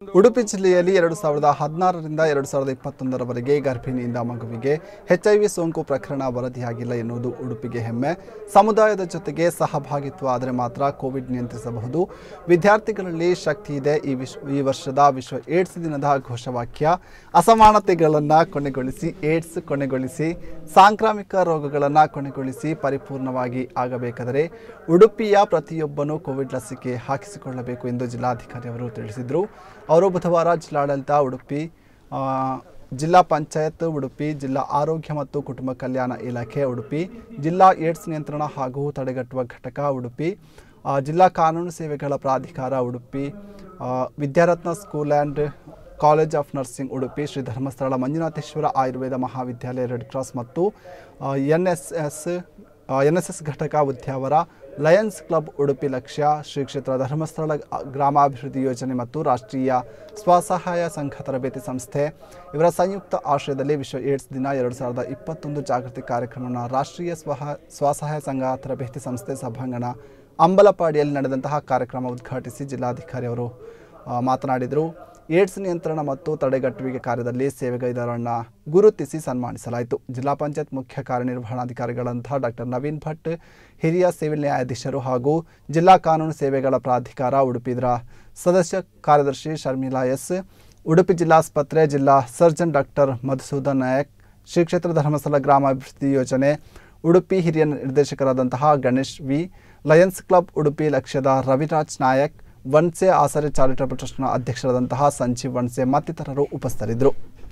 ಉಡುಪಿ ಜಿಲ್ಲೆಯಲ್ಲಿ ಎರಡು ಸಾವಿರದ ಹದಿನಾರರಿಂದ ಎರಡು ಸಾವಿರದ ಇಪ್ಪತ್ತೊಂದರವರೆಗೆ ಗರ್ಭಿಣಿಯಿಂದ ಮಗುವಿಗೆ ಎಚ್ಐವಿ ಸೋಂಕು ಪ್ರಕರಣ ವರದಿಯಾಗಿಲ್ಲ ಎನ್ನುವುದು ಉಡುಪಿಗೆ ಹೆಮ್ಮೆ ಸಮುದಾಯದ ಜೊತೆಗೆ ಸಹಭಾಗಿತ್ವ ಆದರೆ ಮಾತ್ರ ಕೋವಿಡ್ ನಿಯಂತ್ರಿಸಬಹುದು ವಿದ್ಯಾರ್ಥಿಗಳಲ್ಲಿ ಶಕ್ತಿ ಇದೆ ಈ ವಿಶ್ ಈ ವರ್ಷದ ವಿಶ್ವ ಏಡ್ಸ್ ದಿನದ ಘೋಷವಾಕ್ಯ ಅಸಮಾನತೆಗಳನ್ನು ಕೊನೆಗೊಳಿಸಿ ಏಡ್ಸ್ ಕೊನೆಗೊಳಿಸಿ ಸಾಂಕ್ರಾಮಿಕ ರೋಗಗಳನ್ನು ಕೊನೆಗೊಳಿಸಿ ಪರಿಪೂರ್ಣವಾಗಿ ಆಗಬೇಕಾದರೆ ಉಡುಪಿಯ ಪ್ರತಿಯೊಬ್ಬನೂ ಕೋವಿಡ್ ಲಸಿಕೆ ಹಾಕಿಸಿಕೊಳ್ಳಬೇಕು ಎಂದು ಜಿಲ್ಲಾಧಿಕಾರಿ ಅವರು ತಿಳಿಸಿದರು ಅವರು ಬುಧವಾರ ಜಿಲ್ಲಾಡಳಿತ ಉಡುಪಿ ಆ, ಜಿಲ್ಲಾ ಪಂಚಾಯತ್ ಉಡುಪಿ ಜಿಲ್ಲಾ ಆರೋಗ್ಯ ಮತ್ತು ಕುಟುಂಬ ಕಲ್ಯಾಣ ಇಲಾಖೆ ಉಡುಪಿ ಜಿಲ್ಲಾ ಏಡ್ಸ್ ನಿಯಂತ್ರಣ ಹಾಗೂ ತಡೆಗಟ್ಟುವ ಘಟಕ ಉಡುಪಿ ಆ, ಜಿಲ್ಲಾ ಕಾನೂನು ಸೇವೆಗಳ ಪ್ರಾಧಿಕಾರ ಉಡುಪಿ ಆ, Vidyaratna school and college of nursing Udupi Shri Dharmasthala Manjunatheshwara Ayurveda Mahavidyalaya red cross ಮತ್ತು N S S N S S ಘಟಕ ಉದ್ಯಾವರ ಲಯನ್ಸ್ ಕ್ಲಬ್ ಉಡುಪಿ ಲಕ್ಷ್ಯ ಶ್ರೀ ಕ್ಷೇತ್ರ ಧರ್ಮಸ್ಥಳ ಗ್ರಾಮಾಭಿವೃದ್ಧಿ ಯೋಜನೆ ಮತ್ತು ರಾಷ್ಟ್ರೀಯ ಸ್ವಸಹಾಯ ಸಂಘ ತರಬೇತಿ ಸಂಸ್ಥೆ ಇವರ ಸಂಯುಕ್ತ ಆಶ್ರಯದಲ್ಲಿ ವಿಶ್ವ ಏಡ್ಸ್ ದಿನ ಎರಡು ಸಾವಿರದ ಇಪ್ಪತ್ತೊಂದು ಜಾಗೃತಿ ಕಾರ್ಯಕ್ರಮವನ್ನು ರಾಷ್ಟ್ರೀಯ ಸ್ವಹ ಸ್ವಸಹಾಯ ಸಂಘ ತರಬೇತಿ ಸಂಸ್ಥೆ ಸಭಾಂಗಣ ಅಂಬಲಪಾಡಿಯಲ್ಲಿ ನಡೆದಂತಹ ಕಾರ್ಯಕ್ರಮ ಉದ್ಘಾಟಿಸಿ ಜಿಲ್ಲಾಧಿಕಾರಿ ಅವರು ಆ, ಮಾತನಾಡಿದರು ಏಡ್ಸ್ ನಿಯಂತ್ರಣ ಮತ್ತು ತಡೆಗಟ್ಟುವಿಕೆ ಕಾರ್ಯದಲ್ಲಿ ಸೇವೆಗೈದವರನ್ನು ಗುರುತಿಸಿ ಸನ್ಮಾನಿಸಲಾಯಿತು ಜಿಲ್ಲಾ ಪಂಚಾಯತ್ ಮುಖ್ಯ ಕಾರ್ಯನಿರ್ವಹಣಾಧಿಕಾರಿಗಳಂತಹ ಡಾಕ್ಟರ್ ನವೀನ್ ಭಟ್ ಹಿರಿಯ ಸಿವಿಲ್ ನ್ಯಾಯಾಧೀಶರು ಹಾಗೂ ಜಿಲ್ಲಾ ಕಾನೂನು ಸೇವೆಗಳ ಪ್ರಾಧಿಕಾರ ಉಡುಪಿ ಇದರ ಸದಸ್ಯ ಕಾರ್ಯದರ್ಶಿ ಶರ್ಮಿಳಾ ಎಸ್ ಉಡುಪಿ ಜಿಲ್ಲಾಸ್ಪತ್ರೆ ಜಿಲ್ಲಾ ಸರ್ಜನ್ ಡಾಕ್ಟರ್ ಮಧುಸೂದನ್ ನಾಯಕ್ ಶ್ರೀ ಕ್ಷೇತ್ರ ಧರ್ಮಸ್ಥಳ ಗ್ರಾಮಾಭಿವೃದ್ಧಿ ಯೋಜನೆ ಉಡುಪಿ ಹಿರಿಯ ನಿರ್ದೇಶಕರಾದಂತಹ Ganesh V lions club Udupi ಲಕ್ಷ್ಯದ ರವಿರಾಜ್ ನಾಯಕ್ ವನ್ಸೆ ಆಸರೆ ಚಾರಿಟಬಲ್ ಟ್ರಸ್ಟ್ನ ಅಧ್ಯಕ್ಷರಾದಂತಹ ಸಂಜೀವ್ ವನ್ಸೆ ಮತ್ತಿತರರು ಉಪಸ್ಥಿತರಿದ್ದರು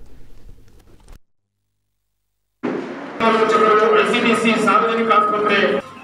ಆಲೋಚಕರು ಐಸಿಡಿಸಿ ಸಾರ್ವಜನಿಕ ಆಸ್ಪತ್ರೆ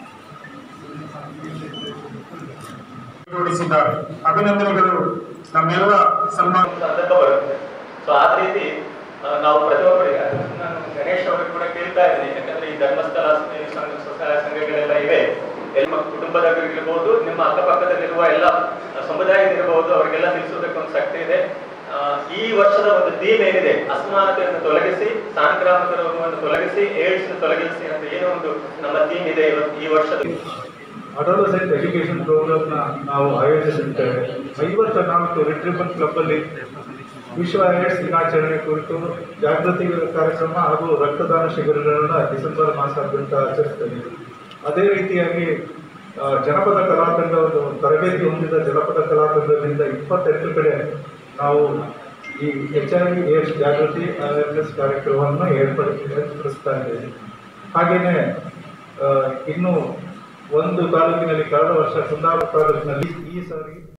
ಜೋಡಿಸಿದ್ದಾರೆ ಅಭಿನಂದನೆಗಳು ನಮ್ಮೆಲ್ಲ ಸನ್ಮಾನ ಸಂದರ್ಭ ಬರುತ್ತೆ ಸೊ ಆ ರೀತಿ ಆ, ನಾವು ಪ್ರತಿಯೊಬ್ಬರಿಗೆ ಅದು ನಾನು ಗಣೇಶ್ ಅವರಿಗೆ ಕೂಡ ಕೇಳ್ತಾ ಇದ್ದೀನಿ ಯಾಕಂದ್ರೆ ಈ ಧರ್ಮಸ್ಥಳ ಈ ಸಂಘ ಸ್ವಸಹಾಯ ಸಂಘಗಳೆಲ್ಲ ಇವೆ ಎಲ್ಲ ಕುಟುಂಬದವರಿಗಿರ್ಬೋದು ನಿಮ್ಮ ಅಕ್ಕಪಕ್ಕದಲ್ಲಿರುವ ಎಲ್ಲ ಸಮುದಾಯದಿರಬಹುದು ಅವರಿಗೆಲ್ಲ ತಿಳಿಸೋದಕ್ಕೆ ಒಂದು ಶಕ್ತಿ ಇದೆ ಆ, ಈ ವರ್ಷದ ಒಂದು ಥೀಮ್ ಏನಿದೆ ಅಸಮಾನತೆಯನ್ನು ತೊಲಗಿಸಿ ಸಾಂಕ್ರಾಮಿಕ ರೋಗವನ್ನು ತೊಲಗಿಸಿ ಏಡ್ಸ್ ತೊಲಗಿಸಿ ಅಂತ ಏನೋ ಒಂದು ನಮ್ಮ ಥೀಮ್ ಇದೆ ಇವತ್ತು ಈ ವರ್ಷದ ಅಡೋಲಸೆಂಟ್ ಎಜುಕೇಷನ್ ಪ್ರೋಗ್ರಾಮ್ನ ನಾವು ಆಯೋಜಿಸಿದ್ದೇವೆ ಐವತ್ತ ನಾಲ್ಕು ರಿಟ್ರಿಬಲ್ ಕ್ಲಬ್ಬಲ್ಲಿ ವಿಶ್ವ ಏಡ್ಸ್ ದಿನಾಚರಣೆ ಕುರಿತು ಜಾಗೃತಿ ಕಾರ್ಯಕ್ರಮ ಹಾಗೂ ರಕ್ತದಾನ ಶಿಬಿರಗಳನ್ನು ಡಿಸೆಂಬರ್ ಮಾಸಾದ್ಯಂತ ಆಚರಿಸ್ತೇವೆ ಅದೇ ರೀತಿಯಾಗಿ ಆ, ಜನಪದ ಕಲಾತಂಡ ಒಂದು ತರಬೇತಿ ಹೊಂದಿದ ಜನಪದ ಕಲಾತಂಡದಿಂದ ಇಪ್ಪತ್ತೆಂಟು ಕಡೆ ನಾವು ಈ ಎಚ್ ಐ ವಿ ಏಡ್ಸ್ ಜಾಗೃತಿ ಅವೇರ್ನೆಸ್ ಕಾರ್ಯಕ್ರಮವನ್ನು ಏರ್ಪಡಿ ಏರ್ಪಡಿಸ್ತಾ ಇದ್ದೇವೆ ಹಾಗೆಯೇ ಆ, ಇನ್ನು ಒಂದು ತಾಲೂಕಿನಲ್ಲಿ ಕಳೆದ ವರ್ಷ ಕುಂದಾಪುರ ತಾಲೂಕಿನಲ್ಲಿ ಈ ಸಾರಿ